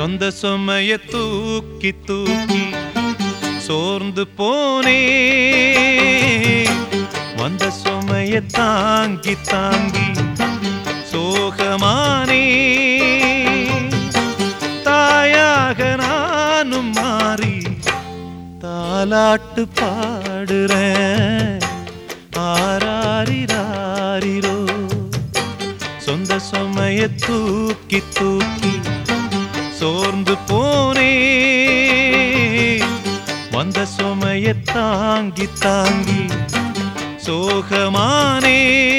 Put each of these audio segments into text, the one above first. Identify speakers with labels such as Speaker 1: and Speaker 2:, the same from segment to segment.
Speaker 1: சொந்த சுமைய தூக்கி தூக்கி சோர்ந்து போனே வந்த சுமைய தாங்கி தாங்கி சோகமானே தாயாக நானும் மாறி தாலாட்டு பாடுறேன் ஆராரிராரிரோ சொந்த சுமைய தூக்கி தூக்கி சோர்ந்து போனே வந்த சுமைய தாங்கி தாங்கி சோகமானே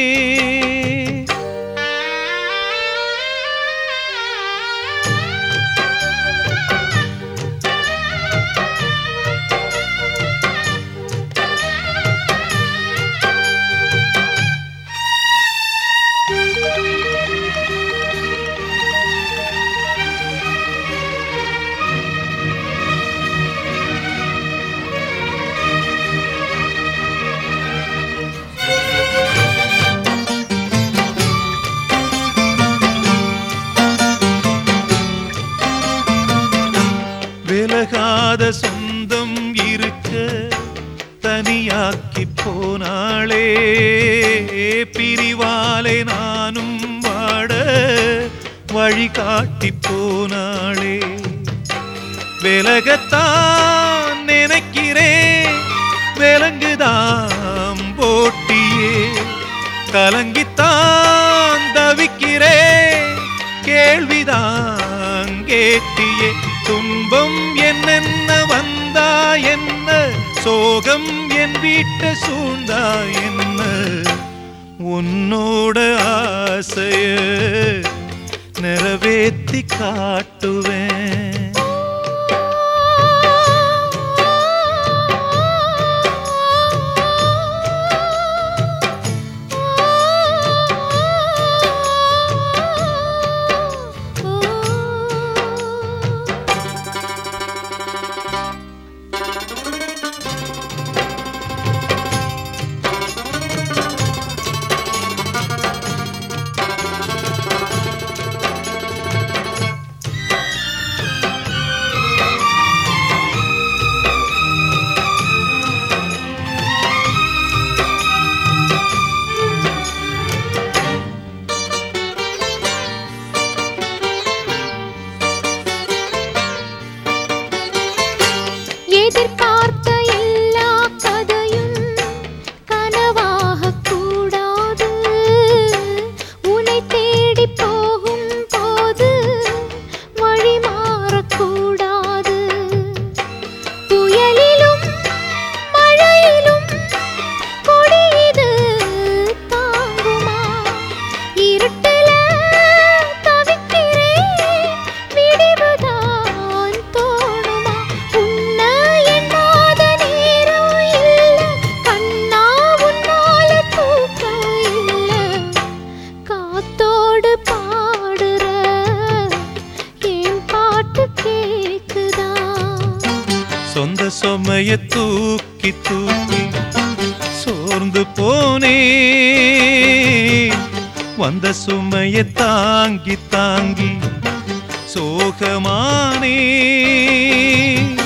Speaker 1: விலகாத சொந்தம் இருக்க தனியாக்கி போனாளே பிரிவாலே நானும் வாட வழிகாட்டி போனாளே விலகத்தான் நினைக்கிறேன் விலங்குதாம் போட்டியே கலங்கித்தான் தவிக்கிறேன் கேள்விதான் கேட்டியே துன்பம் என்னென்ன வந்தா என்ன சோகம் என் வீட்டை சூழ்ந்தா என்ன உன்னோட ஆசைய நிறைவேத்தி காட்டுவேன்
Speaker 2: எதிர்பார்த்த எல்லா கதையும் கனவாக கூடாது உன்னை தேடி போகும் போது வழி மாறக்கூடாது புயலிலும் மழையிலும் கொடியது தாங்குமா இருட்டுல தவிக்கிறேன் விடிவுதான் தோணுமா உன்னை எண்ணாத நேரம் இல்ல கண்ணா உன்னால தூக்கம் இல்ல காத்தோடு பாடுற என் பாட்டு கேக்குதா
Speaker 1: சொந்த சுமைய தூக்கி தூக்கி சோர்ந்து போனே வந்த சுமைய தாங்கி தாங்கி சோகமானே